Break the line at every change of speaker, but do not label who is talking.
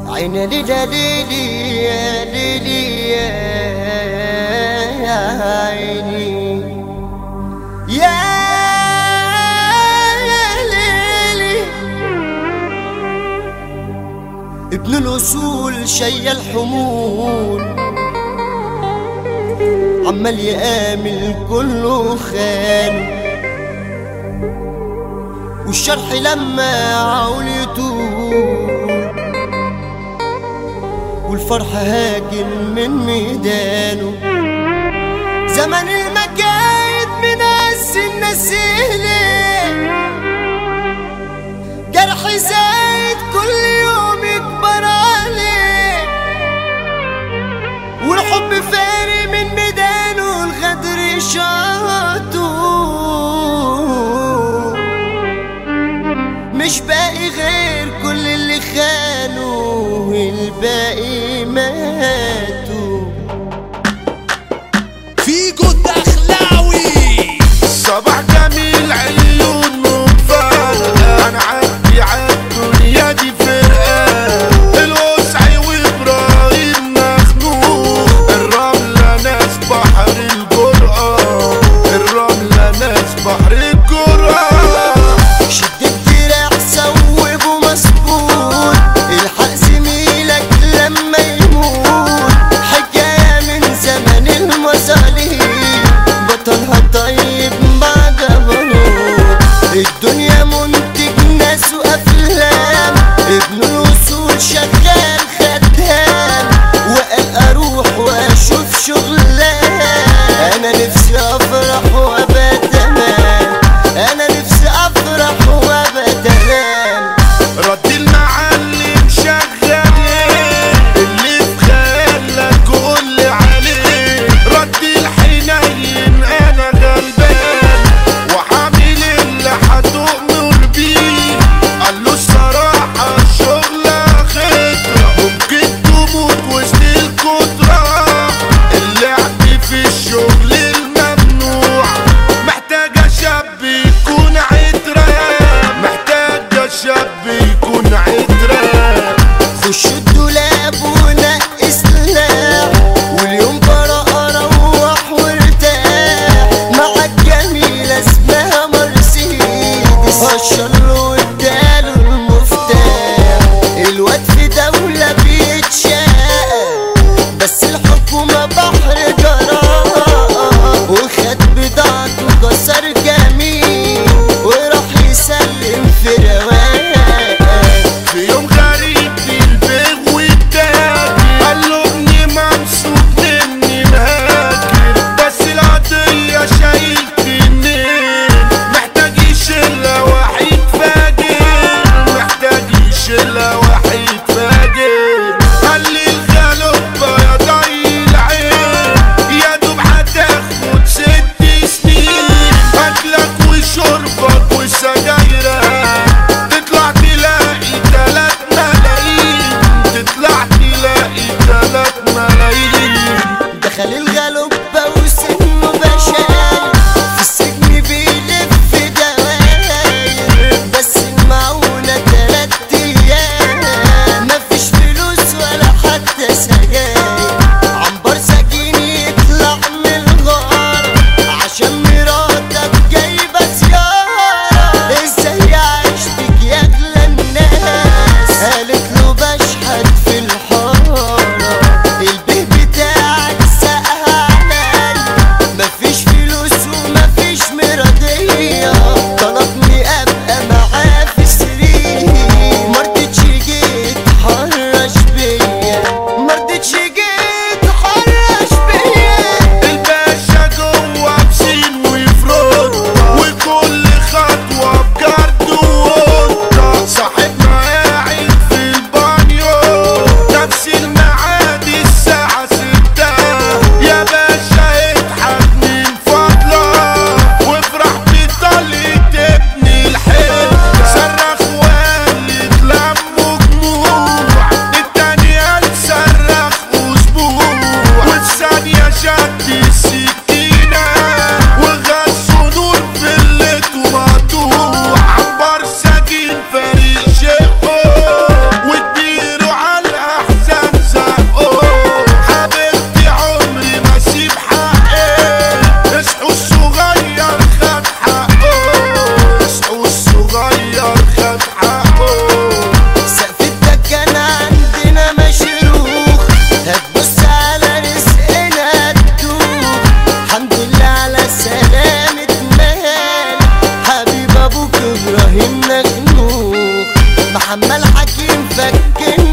عين ليلى ليلي يا ليلي يا عيني يا ليلي ابن الأصول شي الحمول عمال يآمل كله خان والشرح لما عاول يطول والفرح هاجم من ميدانه زمن المجايد من أس النسيلة جرح زايد كل يوم يكبر عليه والحب فاري من ميدانه الغدر شاطه مش باقي غير كل اللي خانوا الباقي ماتوا
فيجو الدخلاوي
صباح جميل عيون مقفلة انا عدي عالدنيا دي فرقة الوسعي وابراهيم مخنوق الرملة ناس بحر الجرأة الرملة ناس بحر الجرأة
شد الدراع صوبه مسبوط الحق زميلك لما يموت حكاية من زمن المصالين بطلها طيب مع جبروت الدنيا منتج ناس وأفلام ابن الوصول شغال خدام وقال أروح وأشوف شغلان أنا نفسي أفرح وأبقى تمام أنا نفسي أفرح وأبقى تمام
رد المعلم شغال اللي في خيالك قول عليه رد الحنين انا غلبان وحامل اللي هتؤمر بيه قال له الصراحة الشغل خطرة ممكن تموت وسط الكترة اللعب في الشغل الممنوع محتاجة شاب يكون عترة محتاجة شاب يكون عترة
خش الدولاب ونقي سلاح واليوم براءة روح وارتاح مع الجميلة اسمها مرسيدس هشر واداله المفتاح الواد في دولة بيتشاق بس الحكومة بحر جراء وخد بضاعته كسر جميل وراح يسلم في رواق
في يوم غريب البيغ
عمال حكيم فكني